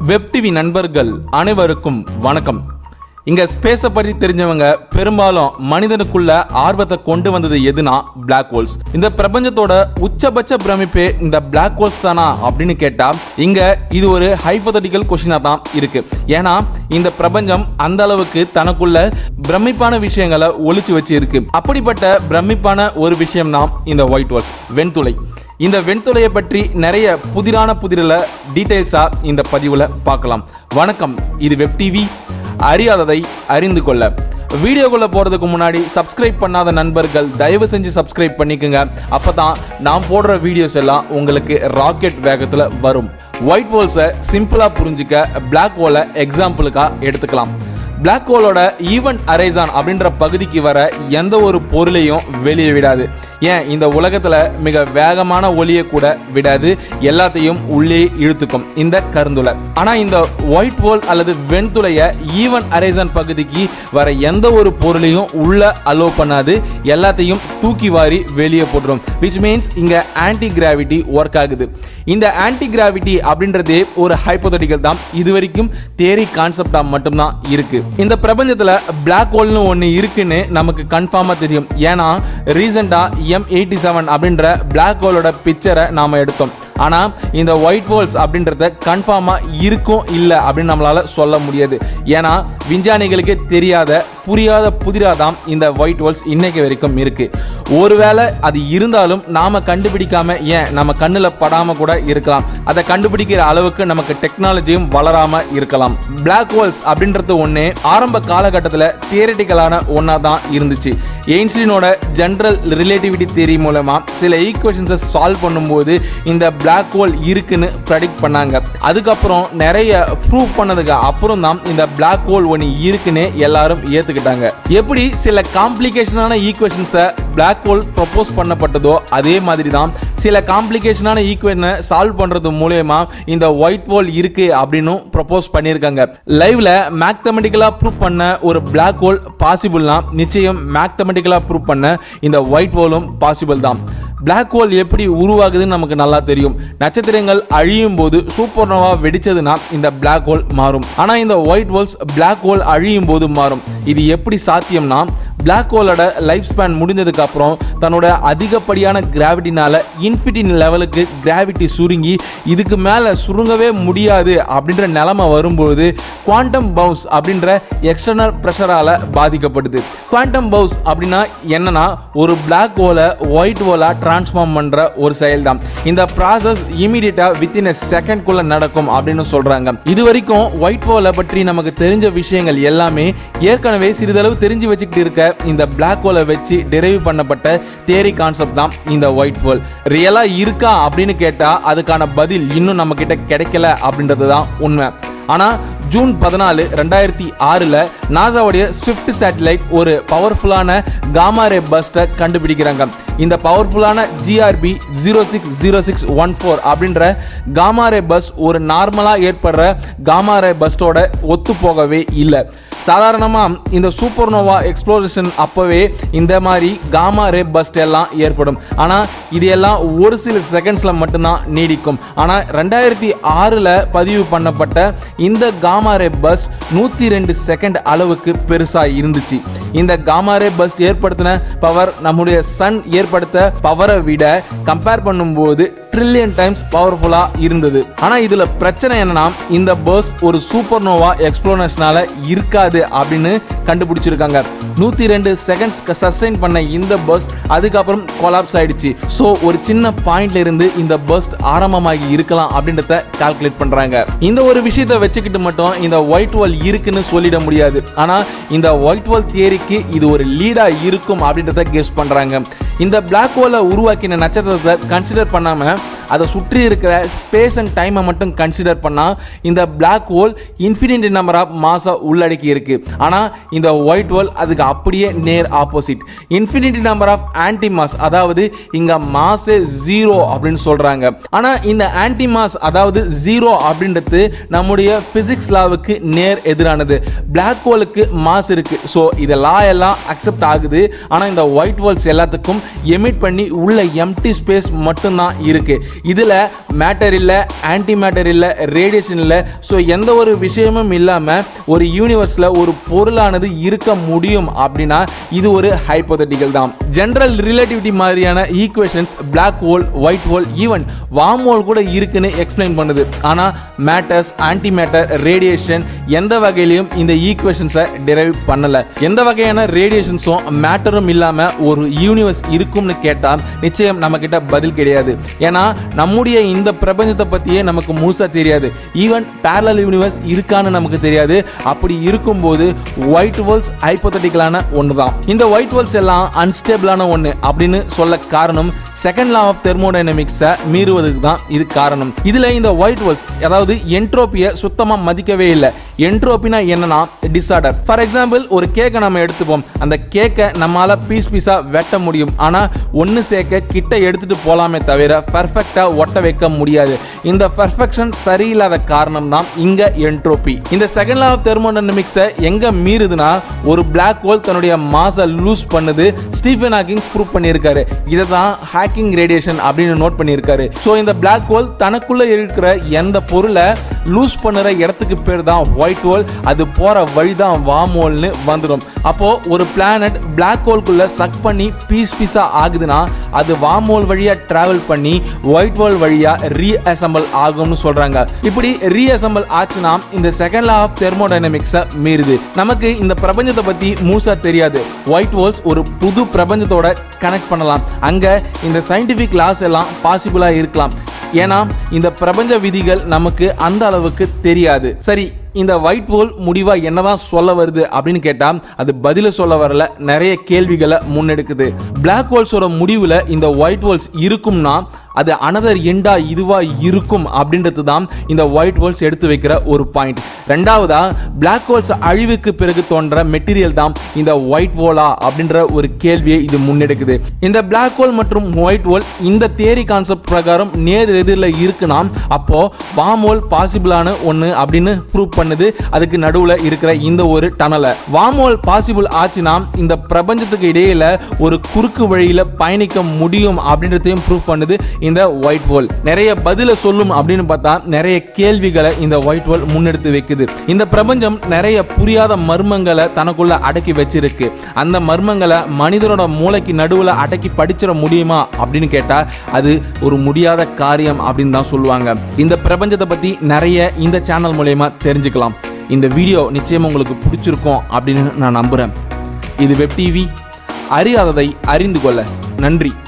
web TV நண்பர்கள் அனைவருக்கும் வணக்கம் இங்க ஸ்பேஸை பற்றி தெரிஞ்சவங்க பெரும்பாலும் மனிதனுக்குள்ள ஆர்வத்தை கொண்டு வந்தது எதுனா Black ஹோல்ஸ் இந்த பிரபஞ்சத்தோட உச்சபட்ச பிரமிப்பே இந்த Black ஹோல்ஸ் தானா அப்படின்னு கேட்டா இங்க இது ஒரு ஹைபோதட்டிக்கல் கொஷினா தான் இருக்கு ஏன்னா இந்த பிரபஞ்சம் அந்த அளவுக்கு தனக்குள்ள பிரமிப்பான விஷயங்களை ஒளிச்சு வச்சு இருக்கு அப்படிப்பட்ட பிரமிப்பான ஒரு விஷயம் தான் இந்த ஒயிட் ஹோல்ஸ் வெண்துளை இந்த வெண்துளையை பற்றி நிறைய புதிரான புதிரில் டீட்டெயில்ஸாக இந்த பதிவில் பார்க்கலாம் வணக்கம் இது வெப் டிவி அறியாததை அறிந்து கொள்ள வீடியோக்குள்ள போகிறதுக்கு முன்னாடி சப்ஸ்கிரைப் பண்ணாத நண்பர்கள் தயவு செஞ்சு சப்ஸ்கிரைப் பண்ணிக்கோங்க அப்போ தான் நான் போடுற வீடியோஸ் எல்லாம் உங்களுக்கு ராக்கெட் வேகத்தில் வரும் ஒயிட் ஹோல்ஸை சிம்பிளாக புரிஞ்சுக்க பிளாக் ஹோலை எக்ஸாம்பிளுக்காக எடுத்துக்கலாம் பிளாக் ஹோலோட ஈவென்ட் அரைசான் அப்படின்ற பகுதிக்கு வர எந்த ஒரு பொருளையும் வெளியே விடாது ஏன் இந்த உலகத்துல மிக வேகமான ஒளியை கூட விடாது எல்லாத்தையும் உள்ளே இழுத்துக்கும் இந்த கருந்துளை ஆனா இந்த ஒயிட் ஹோல் அல்லது வெண்துளைய ஈவன் அரைசான் பகுதிக்கு வர எந்த ஒரு பொருளையும் உள்ள அலோவ் பண்ணாது எல்லாத்தையும் தூக்கி வாரி வெளியே போட்டுரும் விச் மீன்ஸ் இங்க ஆன்டி கிராவிட்டி ஒர்க் ஆகுது இந்த ஆன்டி கிராவிட்டி அப்படின்றதே ஒரு ஹைப்போதட்டிக்கல் தான் இது வரைக்கும் தேரி கான்செப்டா மட்டும்தான் இருக்கு இந்த பிரபஞ்சத்துல Black ஹோல்னு ஒன்று இருக்குன்னு நமக்கு கன்ஃபார்மா தெரியும் ஏன்னா ரீசெண்டா எம் எயிட்டி செவன் அப்படின்ற Black ஹோலோட பிக்சரை நாம எடுத்தோம் ஆனா இந்த ஒயிட் ஹோல்ஸ் அப்படின்றத கன்ஃபார்மா இருக்கும் இல்லை அப்படின்னு நம்மளால சொல்ல முடியாது ஏன்னா விஞ்ஞானிகளுக்கே தெரியாத புரியாத புதிராதான் இந்த ஒயிட் ஹோல்ஸ் இன்னைக்கு வரைக்கும் இருக்கு ஒருவேளை அது இருந்தாலும் நாம கண்டுபிடிக்காம ஏன் நம்ம கண்ணுல படாம கூட இருக்கலாம் அதை கண்டுபிடிக்கிற அளவுக்கு நமக்கு டெக்னாலஜியும் வளராம இருக்கலாம் Black ஹோல்ஸ் அப்படின்றது ஒண்ணு ஆரம்ப காலகட்டத்தில் தியரட்டிக்கலான ஒன்றா தான் இருந்துச்சு எயின்ஸ்டீனோட ஜென்ரல் ரிலேட்டிவிட்டி தியரி மூலமா சில ஈக்குவேஷன்ஸை சால்வ் பண்ணும்போது இந்த Black ஹோல் இருக்குன்னு ப்ரெடிக்ட் பண்ணாங்க அதுக்கப்புறம் நிறைய ப்ரூவ் பண்ணதுக்கு அப்புறம் தான் இந்த Black ஹோல் ஒன்று இருக்குன்னு எல்லாரும் ஏத்துக்கிட்டாங்க எப்படி சில காம்ப்ளிகேஷனான ஈக்குவேஷன்ஸை Black ஹோல் ப்ரொபோஸ் பண்ணப்பட்டதோ அதே மாதிரி தான் சில காம்ப்ளிகேஷனான ஈக்குவேஷனை சால்வ் பண்றது மூலயமா இந்த ஒயிட் ஹோல் இருக்கு அப்படின்னு ப்ரொபோஸ் பண்ணியிருக்காங்க லைவ்ல மேத்தமெட்டிக்கலா ப்ரூவ் பண்ண ஒரு Black ஹோல் பாசிபிள்னா நிச்சயம் மேத்தமெட்டிக்கலா ப்ரூவ் பண்ண இந்த ஒயிட் ஹோலும் பாசிபிள் தான் Black ஹோல் எப்படி உருவாகுதுன்னு நமக்கு நல்லா தெரியும் நட்சத்திரங்கள் அழியும் போது சூப்பர்னோவா வெடிச்சதுன்னா இந்த Black ஹோல் மாறும் ஆனா இந்த ஒயிட் ஹோல்ஸ் Black ஹோல் அழியும் போது மாறும் இது எப்படி சாத்தியம்னா Black ஹோலோட லைஃப் ஸ்பேன் முடிஞ்சதுக்கு அப்புறம் தன்னோட அதிகப்படியான கிராவிட்டினால இன்ஃபினிட்டி லெவலுக்கு கிராவிட்டி சுருங்கி இதுக்கு மேலே சுருங்கவே முடியாது அப்படின்ற நிலைமை வரும்போது குவாண்டம் பவுஸ் அப்படின்ற எக்ஸ்டர்னல் ப்ரெஷரால் பாதிக்கப்படுது குவாண்டம் பவுஸ் அப்படின்னா என்னன்னா ஒரு Black ஹோலை ஒயிட் ஹோலா டிரான்ஸ்ஃபார்ம் பண்ணுற ஒரு செயல் தான் இந்த ப்ராசஸ் இமீடியட்டாக வித்தின் எ செகண்ட்குள்ள நடக்கும் அப்படின்னு சொல்றாங்க இது வரைக்கும் ஒயிட் ஹோலை பற்றி நமக்கு தெரிஞ்ச விஷயங்கள் எல்லாமே ஏற்கனவே சிறிதளவு தெரிஞ்சு வச்சுக்கிட்டு இருக்க இந்த Black ஹோலை வச்சு டெரைவ் பண்ணப்பட்ட தேரி கான்செப்ட் தான் இந்த ஒயிட் ஹோல் ரியலா இருக்கா அப்படின்னு கேட்டா அதுக்கான பதில் இன்னும் நம்ம கிட்ட கிடைக்கல அப்படின்றது தான் உண்மை ஆனா ஜூன் பதினாலு ரெண்டாயிரத்தி ஆறில் நாசாவுடைய ஸ்விஃப்ட் சேட்டலைட் ஒரு பவர்ஃபுல்லான காமாரே பஸ்ட்டை கண்டுபிடிக்கிறாங்க இந்த பவர்ஃபுல்லான GRB zero six zero six one four அப்படின்ற காமாரே பஸ் ஒரு நார்மலாக ஏற்படுற காமாரே பஸ்டோட ஒத்து போகவே இல்லை சாதாரணமாக இந்த சூப்பர்னோவா எக்ஸ்ப்ளோரேஷன் அப்போவே இந்த மாதிரி காமா ரே பஸ்ட் எல்லாம் ஏற்படும் ஆனால் இது எல்லாம் ஒரு சில செகண்ட்ஸில் மட்டும்தான் நீடிக்கும் ஆனால் ரெண்டாயிரத்தி ஆறில் பதிவு பண்ணப்பட்ட இந்த காமா ரே பஸ் நூற்றி ரெண்டு செகண்ட் அளவுக்கு பெருசாக இருந்துச்சு இந்த காமா ரே பஸ்ட் ஏற்படுத்தின பவர் நம்முடைய சன் ஏற்படுத்த பவரை விட கம்பேர் பண்ணும்போது ட்ரில்லியன் டைம்ஸ் பவர்ஃபுல்லா இருந்தது ஆனா இதுல பிரச்சனை என்னன்னா இந்த பர்ஸ் ஒரு சூப்பர்னோவா எக்ஸ்ப்ளோனேஷனால இருக்காது அப்படின்னு கண்டுபிடிச்சிருக்காங்க நூத்தி ரெண்டு செகண்ட்ஸ் சஸ்டைன் பண்ண இந்த பர்ஸ்ட் அதுக்கப்புறம் கொலாப்ஸ் ஆயிடுச்சு ஸோ ஒரு சின்ன பாயிண்ட்ல இருந்து இந்த பர்ஸ்ட் ஆரம்பமாகி இருக்கலாம் அப்படின்றத கால்குலேட் பண்றாங்க இந்த ஒரு விஷயத்தை வச்சுக்கிட்டு மட்டும் இந்த ஒயிட் வால் இருக்குன்னு சொல்லிட முடியாது ஆனா இந்த ஒயிட் வால் தியரிக்கு இது ஒரு லீடா இருக்கும் அப்படின்றத கெஸ் பண்றாங்க இந்த பிளாக் ஹோலை உருவாக்கின நட்சத்திரத்தை கன்சிடர் பண்ணாம அதை சுற்றி இருக்கிற ஸ்பேஸ் அண்ட் டைமை மட்டும் கன்சிடர் பண்ணா இந்த black hole infinity number of மாஸை உள்ளடக்கி இருக்கு ஆனா இந்த ஒயிட் ஹோல் அதுக்கு அப்படியே நேர் opposite infinity number of anti mass அதாவது இங்க மாஸே ஜீரோ அப்படின்னு சொல்றாங்க ஆனா இந்த ஆன்டி மாஸ் அதாவது ஜீரோ அப்படின்றது நம்முடைய பிசிக்ஸ் லாவுக்கு நேர் எதிரானது பிளாக் ஹோலுக்கு மாஸ் இருக்கு ஸோ இது லா எல்லாம் அக்செப்ட் ஆகுது ஆனா இந்த ஒயிட் ஹோல்ஸ் எல்லாத்துக்கும் எமிட் பண்ணி உள்ள எம்டி ஸ்பேஸ் மட்டும்தான் இருக்கு இதுல மேட்டர் இல்ல ஆன்டி மேட்டர் இல்ல ரேடியேஷன் இல்ல ஸோ எந்த ஒரு விஷயமும் இல்லாம ஒரு யூனிவர்ஸ்ல ஒரு பொருளானது இருக்க முடியும் அப்படின்னா இது ஒரு ஹைப்போதட்டிக்கல் தான் ஜெனரல் ரிலேட்டிவிட்டி மாதிரியான equations Black hole white hole even worm hole கூட இருக்குன்னு எக்ஸ்பிளைன் பண்ணுது ஆனா மேட்டர்ஸ் ஆன்டி மேட்டர் ரேடியேஷன் எந்த வகையிலையும் இந்த ஈக்குவேஷன்ஸை டிரைவ் பண்ணல எந்த வகையான ரேடியேஷன்ஸும் மேட்டரும் இல்லாம ஒரு யூனிவர்ஸ் இருக்கும்னு கேட்டா நிச்சயம் நம்ம கிட்ட பதில் கிடையாது ஏன்னா நம்முடைய இந்த பிரபஞ்சத்தை பத்தியே நமக்கு முழுசா தெரியாது ஈவன் parallel யூனிவர்ஸ் இருக்கான்னு நமக்கு தெரியாது அப்படி இருக்கும்போது ஒயிட் வேர்ல்ஸ் ஹைப்போதட்டிக்கலான ஒன்று தான் இந்த ஒயிட் வேர்ல்ஸ் எல்லாம் அன்ஸ்டேபிளான ஒன்று அப்படின்னு சொல்ல காரணம் செகண்ட் லா ஆஃப் தெர்மோடைனமிக்ஸை மீறுவதற்கு தான் இது காரணம் இதுல இந்த ஒயிட் வேர்ல்ஸ் அதாவது என்ட்ரோப்பியை சுத்தமா மதிக்கவே இல்லை என்ட்ரோப்பினா என்னன்னா டிசார்டர் ஃபார் எக்ஸாம்பிள் ஒரு கேக்கை நம்ம எடுத்துப்போம் அந்த கேக்கை நம்மால பீஸ் பீஸா வெட்ட முடியும் ஆனா ஒன்னு சேர்க்க கிட்ட எடுத்துட்டு போலாமே தவிர பர்ஃபெக்டா ஒட்ட வைக்க முடியாது இந்த பர்ஃபெக்ஷன் சரியில்லாத காரணம் தான் இங்க என்ட்ரோபி இந்த செகண்ட் லா ஆஃப் தெர்மோடைனமிக்ஸை எங்க மீறுதுன்னா ஒரு Black ஹோல் தன்னுடைய மாச லூஸ் பண்ணுது ஸ்டீஃபன் ஹாக்கிங்ஸ் ப்ரூவ் பண்ணியிருக்காரு இதை தான் ஹேக்கிங் ரேடியேஷன் அப்படின்னு நோட் பண்ணியிருக்காரு ஸோ இந்த Black ஹோல் தனக்குள்ள இருக்கிற எந்த பொருளை லூஸ் பண்ணுற இடத்துக்கு பேர் தான் ஒயிட் ஹோல் அது போற வழி தான் வார்ம் ஹோல்னு வந்துடும் அப்போ ஒரு பிளானட் Black ஹோல்குள்ள சக் பண்ணி பீஸ் பீஸா ஆகுதுன்னா அது வார்ம் ஹோல் வழியா டிராவல் பண்ணி ஒயிட் ஹோல் வழியா ரீஅசம்பிள் ஆகும்னு சொல்றாங்க இப்படி ரீஅசம்பிள் ஆச்சுன்னா இந்த செகண்ட் லா ஆஃப் தெர்மோடைனமிக்ஸை மீறுது நமக்கு இந்த பிரபஞ்சத்தை பத்தி மூசா தெரியாது ஒயிட் ஹோல்ஸ் ஒரு புது பிரபஞ்சத்தோட கனெக்ட் பண்ணலாம் அங்க இந்த சயின்டிஃபிக் லாஸ் எல்லாம் பாசிபிளா இருக்கலாம் ஏன்னா இந்த பிரபஞ்ச விதிகள் நமக்கு அந்த அளவுக்கு தெரியாது சரி இந்த ஒயிட் ஹோல் முடிவா என்னதான் சொல்ல வருது அப்படின்னு கேட்டா அது பதில சொல்ல வரல நிறைய கேள்விகளை முன்னெடுக்குது Black ஹோல்ஸோட முடிவுல இந்த ஒயிட் ஹோல்ஸ் இருக்கும்னா அது அனதர் எண்டா இதுவா இருக்கும் அப்படின்றது தான் இந்த ஒயிட் ஹோல்ஸ் எடுத்து வைக்கிற ஒரு பாயிண்ட் ரெண்டாவதா Black ஹோல்ஸ் அழிவுக்கு பிறகு தோன்ற மெட்டீரியல் தான் இந்த ஒயிட் ஹோலா அப்படின்ற ஒரு கேள்வியை இது முன்னெடுக்குது இந்த Black ஹோல் மற்றும் ஒயிட் ஹோல் இந்த தியரி கான்செப்ட் பிரகாரம் நேர் எதிரில் இருக்குன்னா அப்போ வார்ம் ஹோல் பாசிபிளான ஒன்று அப்படின்னு ப்ரூவ் பண்ணுது அதுக்கு நடுவில் இருக்கிற இந்த ஒரு டனலை வார்ம் ஹோல் பாசிபிள் ஆச்சுன்னா இந்த பிரபஞ்சத்துக்கு இடையில ஒரு குறுக்கு வழியில பயணிக்க முடியும் அப்படின்றதையும் ப்ரூவ் பண்ணுது இந்த ஒயிட் ஹோல் நிறைய பதில சொல்லும் அப்படின்னு பார்த்தா நிறைய கேள்விகளை இந்த ஒயிட் ஹோல் முன்னெடுத்து வைக்குது இந்த பிரபஞ்சம் நிறைய புரியாத மர்மங்களை தனக்குள்ள அடக்கி வச்சிருக்கு அந்த மர்மங்களை மனிதனோட மூளைக்கு நடுவில் அடக்கி படிச்சிட முடியுமா அப்படின்னு கேட்டா அது ஒரு முடியாத காரியம் அப்படின்னு தான் சொல்லுவாங்க இந்த பிரபஞ்சத்தை பத்தி நிறைய இந்த சேனல் மூலயமா தெரிஞ்சுக்கலாம் இந்த வீடியோ நிச்சயம் உங்களுக்கு பிடிச்சிருக்கும் அப்படின்னு நான் நம்புறேன் இது வெப் டிவி அறியாததை அறிந்து கொள்ள நன்றி